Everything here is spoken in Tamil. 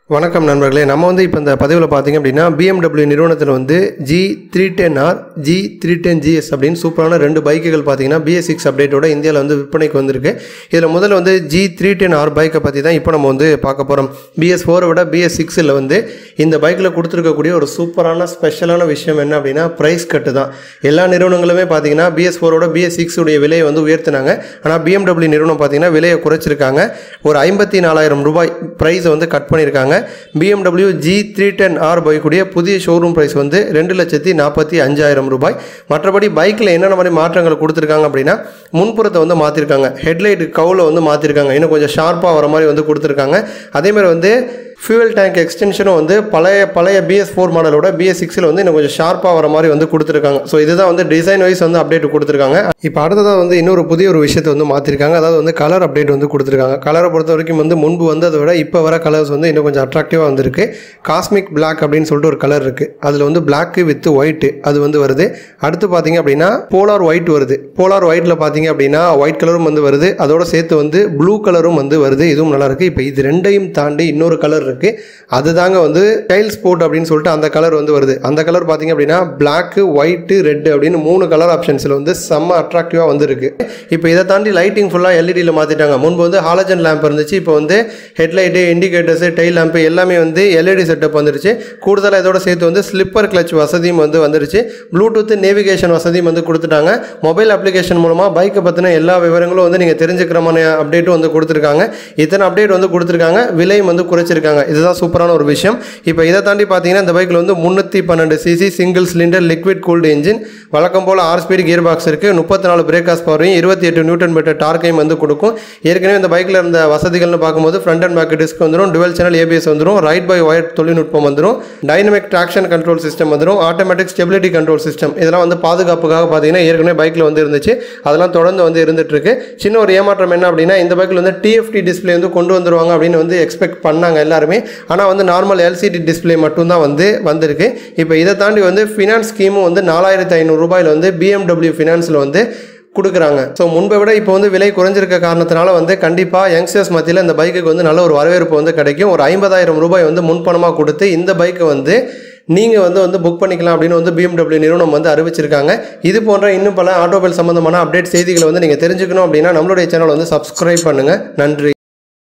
வணக்கம் நண்பர்களே நம்ம வந்து இப்போ இந்த பதிவில் பார்த்தீங்க அப்படின்னா BMW நிறுவனத்தில் வந்து G three ten R G three ten GS அப்படின்னு சூப்பரான ரெண்டு பைக்குகள் பார்த்தீங்கன்னா பிஎஸ் சிக்ஸ் அப்டேட்டோட இந்தியாவில் வந்து விற்பனைக்கு வந்திருக்கு இதில் முதல்ல வந்து ஜி த்ரீ டென் ஆர் பைக்கை பற்றி தான் இப்போ நம்ம வந்து பார்க்க போகிறோம் பிஎஸ் ஃபோரை விட பிஎஸ் சிக்ஸில் வந்து இந்த பைக்கில் கொடுத்துருக்கக்கூடிய ஒரு சூப்பரான ஸ்பெஷலான விஷயம் என்ன அப்படின்னா ப்ரைஸ் கட்டு தான் எல்லா நிறுவனங்களுமே பார்த்தீங்கன்னா பிஎஸ் ஃபோரோட பிஎஸ் சிக்ஸ் உடைய விலையை வந்து உயர்த்தினாங்க ஆனால் BMW நிறுவனம் பார்த்தீங்கன்னா விலையை குறைச்சிருக்காங்க ஒரு ஐம்பத்தி நாலாயிரம் ரூபாய் ப்ரைஸை வந்து கட் பண்ணியிருக்காங்க BMW G three ten R பைக்குடைய புதிய ஷோரூம் ப்ரைஸ் வந்து ரெண்டு லட்சத்தி நாற்பத்தி அஞ்சாயிரம் ரூபாய் மற்றபடி பைக்கில் என்னென்ன மாதிரி மாற்றங்கள் கொடுத்துருக்காங்க அப்படின்னா முன்புறத்தை வந்து மாற்றிருக்காங்க ஹெட்லைட் கவுல வந்து மாற்றிருக்காங்க இன்னும் கொஞ்சம் ஷார்ப்பாக வர மாதிரி வந்து கொடுத்துருக்காங்க அதேமாதிரி வந்து ஃபியூவல் டேங்க் எக்ஸ்டென்ஷனும் வந்து பழைய பழைய பிஎஸ் ஃபோர் மாடலோட பிஎஸ் சிக்ஸில் வந்து இன்னும் கொஞ்சம் ஷார்ப்பாக வர மாதிரி வந்து கொடுத்துருக்காங்க ஸோ இதுதான் வந்து டிசைன் வைஸ் வந்து அப்டேட் கொடுத்துருக்காங்க இப்போ அடுத்ததாக வந்து இன்னொரு புதிய ஒரு விஷயத்தை வந்து மாற்றிருக்காங்க அதாவது வந்து கலர் அப்டேட் வந்து கொடுத்துருக்காங்க கலரை பொறுத்த வரைக்கும் வந்து முன்பு வந்ததை விட இப்போ வர கலர்ஸ் வந்து இன்னும் கொஞ்சம் அட்ராக்டிவாக வந்திருக்கு காஸ்மிக் Black அப்படின்னு சொல்லிட்டு ஒரு கலர் இருக்குது அதில் வந்து Black வித் ஒயிட் அது வந்து வருது அடுத்து பார்த்தீங்க அப்படின்னா போலார் ஒயிட் வருது போலார் ஒயிட்டில் பார்த்தீங்க அப்படின்னா ஒயிட் கலரும் வந்து வருது அதோட சேர்த்து வந்து ப்ளூ கலரும் வந்து வருது இதுவும் நல்லா இருக்கு இப்போ இது ரெண்டையும் தாண்டி இன்னொரு கலர் இருக்குது அதுதாங்க வந்து டைல் ஸ்போர்ட் அப்படின்னு சொல்லிட்டு அந்த கலர் வந்து வருது அந்த கலர் பார்த்தீங்க அப்படின்னா பிளாக்கு ஒயிட்டு ரெட் அப்படின்னு மூணு கலர் ஆப்ஷன்ஸில் வந்து செம்ம அட்ராக்டிவாக வந்துருக்கு இப்போ இதை தாண்டி லைட்டிங் ஃபுல்லாக எல்இடியில் மாற்றிட்டாங்க முன்பு வந்து ஹாலஜன் லேம்ப் இருந்துச்சு இப்போ வந்து ஹெட்லைட்டு இண்டிகேட்டர்ஸு டெயில் லேம்ப் எல்லாமே வந்து எல்இடி செட்டப் வந்துருச்சு கூடுதலாக இதோட சேர்த்து வந்து ஸ்லிப்பர் கிளச் வசதியும் வந்து வந்துருச்சு ப்ளூடூத் நேவிகேஷன் வசதியும் வந்து கொடுத்துட்டாங்க மொபைல் அப்ளிகேஷன் மூலமாக பைக்கை பற்றின எல்லா விவரங்களும் வந்து நீங்கள் தெரிஞ்சுக்கிறமான அப்டேட்டும் வந்து கொடுத்துருக்காங்க இத்தனை அப்டேட் வந்து கொடுத்துருக்காங்க விலையும் வந்து குறைச்சிருக்காங்க இதுதான் சூப்பரான ஒரு விஷயம் இப்போ இதை தாண்டி பார்த்தீங்கன்னா இந்த பைக்கில் வந்து முந்நூற்றி பன்னெண்டு CC single cylinder liquid cooled engine வழக்கம் போல் ஆறு ஸ்பீடு கியர் பாக்ஸ் இருக்குது முப்பத்தி நாலு பிரேக் ஆஸ் பவரையும் இருபத்தி எட்டு நியூட்டன் மீட்டர் டார்க்கையும் வந்து கொடுக்கும் ஏற்கனவே இந்த பைக்கில் இருந்த வசதிகள்னு பார்க்கும்போது ஃப்ரண்ட் அண்ட் பேக் டிஸ்க் வந்துடும் டுவெல் சேனல் ஏபிஎஸ் வந்துடும் ரைட் பை ஒயர் தொழில்நுட்பம் வந்துடும் டைனமிக் ட்ராக்ஷன் கண்ட்ரோல் சிஸ்டம் வந்துடும் ஆட்டோமேட்டிக் ஸ்டெபிலிட்டி கண்ட்ரோல் சிஸ்டம் இதெல்லாம் வந்து பாதுகாப்புக்காக பார்த்தீங்கன்னா ஏற்கனவே பைக்கில் வந்து இருந்துச்சு அதெல்லாம் தொடர்ந்து வந்து இருந்துட்டு இருக்கு சின்ன ஒரு ஏமாற்றம் என்ன அப்படின்னா இந்த பைக்கில் வந்து டிஎஃப்டி டிஸ்ப்ளே வந்து கொண்டு வந்துருவாங்க அப்படின்னு வந்து எக்ஸ்பெக்ட் பண்ணாங்க எல்லாருமே ஆனால் வந்து நார்மல் எல்சிடி டிஸ்ப்ளே மட்டும்தான் வந்து வந்திருக்கு இப்போ இதை தாண்டி வந்து ஃபினான்ஸ் ஸ்கீமும் வந்து நாலாயிரத்தி ஐநூறு ரூபாயில் வந்து பிஎம்டபிள்யூ ஃபினான்ஸில் வந்து கொடுக்குறாங்க ஸோ முன்பை விட இப்போ வந்து விலை குறைஞ்சிருக்க காரணத்தினால வந்து கண்டிப்பாக யங்ஸ்டர்ஸ் மத்தியில் இந்த பைக்குக்கு வந்து நல்ல ஒரு வரவேற்பு வந்து கிடைக்கும் ஒரு ஐம்பதாயிரம் ரூபாய் வந்து முன்பணமாக கொடுத்து இந்த பைக்கை வந்து நீங்கள் வந்து வந்து புக் பண்ணிக்கலாம் அப்படின்னு வந்து BMW நிறுவனம் வந்து அறிவிச்சிருக்காங்க இது போன்ற இன்னும் பல ஆட்டோமொபைல் சம்பந்தமான அப்டேட் செய்திகளை வந்து நீங்கள் தெரிஞ்சுக்கணும் அப்படின்னா நம்மளுடைய சேனல் வந்து சப்ஸ்கிரைப் பண்ணுங்கள் நன்றி